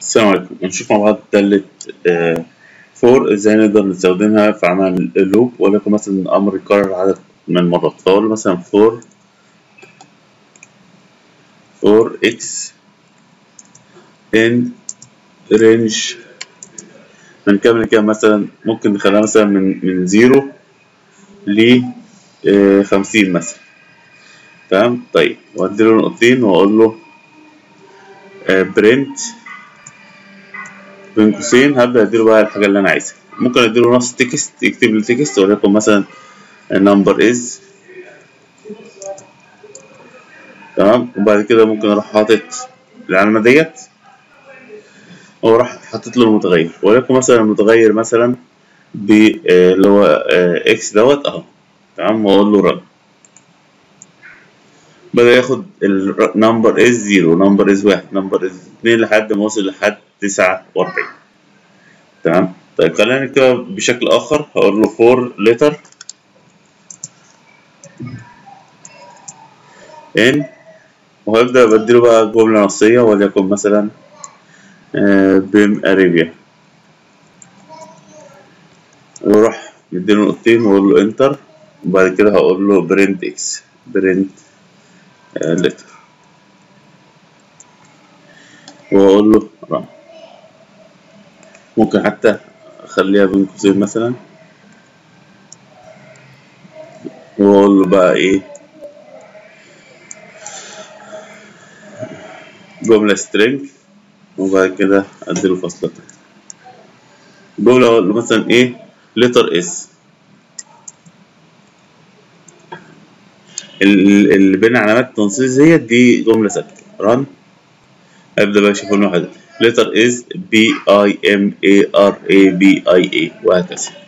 السلام عليكم هنشوف مع بعض دالة فور ازاي نقدر نستخدمها في عمل اللوب ولكن مثلا امر يكرر عدد من المرات فاقول مثلا فور فور اكس ان رينج هنكمل كده مثلا ممكن نخليها مثلا من من زيرو ل خمسين مثلا تمام طيب واديله نقطتين واقول له برنت بين قوسين هبدأ اديله بقى الحاجة اللي أنا عايزها ممكن اديله نص تكست يكتب لي تكست وليكن مثلا number is تمام وبعد كده ممكن اروح حاطط العلامة ديت واروح حاطط له المتغير وليكن مثلا المتغير مثلا ب اللي هو اكس دوت اهو تمام واقول له رن بدأ ياخد النمبر از زيرو نمبر از واحد نمبر از اتنين لحد ما وصل لحد تسعة وأربعين تمام طيب خلينا نكتبها بشكل آخر هقول له فور لتر ان وهبدأ بديله بقى جملة نصية وليكن مثلا بيم أريبيا واروح مديله نقطتين واقول له انتر وبعد كده هقول له برنت اكس برنت لتر واقول له رن ممكن حتى اخليها بين قوسين مثلا واقول له بقى ايه جملة سترينج وبعد كده اديله فاصلة جملة اقول له مثلا ايه لتر اس اللي بين علامات التنصيص ديت دي جملة ثابتة رن ابدا بقى اشوف واحدة letter is B I M A R A B I A وهكذا